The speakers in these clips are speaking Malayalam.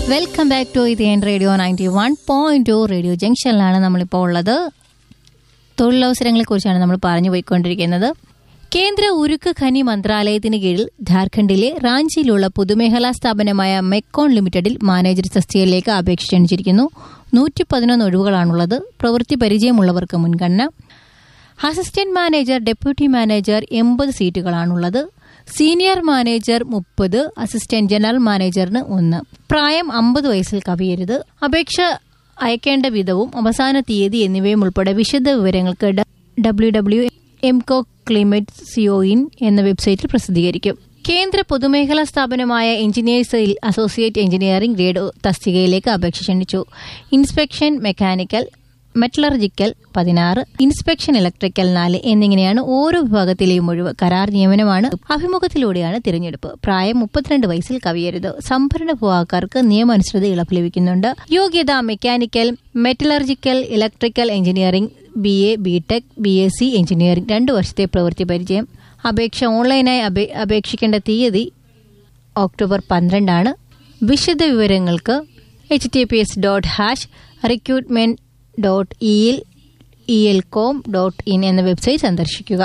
വെൽക്കം ബാക്ക് ടു ഇത് എൻ radio ninety one point two radio ജംഗ്ഷനിലാണ് നമ്മളിപ്പോൾ ഉള്ളത് തൊഴിലവസരങ്ങളെ കുറിച്ചാണ് നമ്മൾ പറഞ്ഞു പോയിക്കൊണ്ടിരിക്കുന്നത് കേന്ദ്ര ഉരുക്ക് ഖനി മന്ത്രാലയത്തിന് കീഴിൽ ഝാർഖണ്ഡിലെ റാഞ്ചിയിലുള്ള പൊതുമേഖലാ സ്ഥാപനമായ മെക്കോൺ ലിമിറ്റഡിൽ മാനേജർ തസ്തികയിലേക്ക് അപേക്ഷ ക്ഷണിച്ചിരിക്കുന്നു നൂറ്റി പതിനൊന്ന് ഒഴിവുകളാണുള്ളത് പ്രവൃത്തി പരിചയമുള്ളവർക്ക് മുൻഗണന അസിസ്റ്റന്റ് മാനേജർ ഡെപ്യൂട്ടി മാനേജർ എൺപത് സീറ്റുകളാണുള്ളത് സീനിയർ മാനേജർ മുപ്പത് അസിസ്റ്റന്റ് ജനറൽ മാനേജറിന് ഒന്ന് പ്രായം അമ്പത് വയസ്സിൽ കവിയരുത് അപേക്ഷ അയക്കേണ്ട വിധവും അവസാന തീയതി എന്നിവയും ഉൾപ്പെടെ വിശദ വിവരങ്ങൾക്ക് ഡബ്ല്യു ഡബ്ല്യു എംകോ ക്ലിമറ്റ് സിഒഇൻ എന്ന വെബ്സൈറ്റിൽ പ്രസിദ്ധീകരിക്കും കേന്ദ്ര പൊതുമേഖലാ സ്ഥാപനമായ എഞ്ചിനീയേഴ്സിൽ അസോസിയേറ്റ് എഞ്ചിനീയറിംഗ് ഗ്രേഡ് തസ്തികയിലേക്ക് അപേക്ഷ ക്ഷണിച്ചു ഇൻസ്പെക്ഷൻ മെക്കാനിക്കൽ മെറ്റലർജിക്കൽ പതിനാറ് ഇൻസ്പെക്ഷൻ ഇലക്ട്രിക്കൽ നാല് എന്നിങ്ങനെയാണ് ഓരോ വിഭാഗത്തിലെയും ഒഴിവ് കരാർ നിയമനമാണ് അഭിമുഖത്തിലൂടെയാണ് തിരഞ്ഞെടുപ്പ് പ്രായം മുപ്പത്തിരണ്ട് വയസ്സിൽ കവിയരുത് സംഭരണ വിഭാഗക്കാർക്ക് നിയമാനുസൃത ഇളവ് ലഭിക്കുന്നുണ്ട് യോഗ്യത mechanical metallurgical electrical engineering B E B tech B S C engineering രണ്ട് വർഷത്തെ പ്രവൃത്തി പരിചയം അപേക്ഷ ഓൺലൈനായി അപേ- അപേക്ഷിക്കേണ്ട തീയതി ഒക്ടോബർ പന്ത്രണ്ടാണ് വിശദ വിവരങ്ങൾക്ക് H T P S dot hash recruitment dot ഇയിൽ E L com dot in എന്ന വെബ്സൈറ്റ് സന്ദർശിക്കുക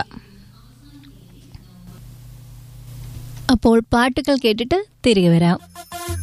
അപ്പോൾ പാട്ടുകൾ കേട്ടിട്ട് തിരികെ വരാം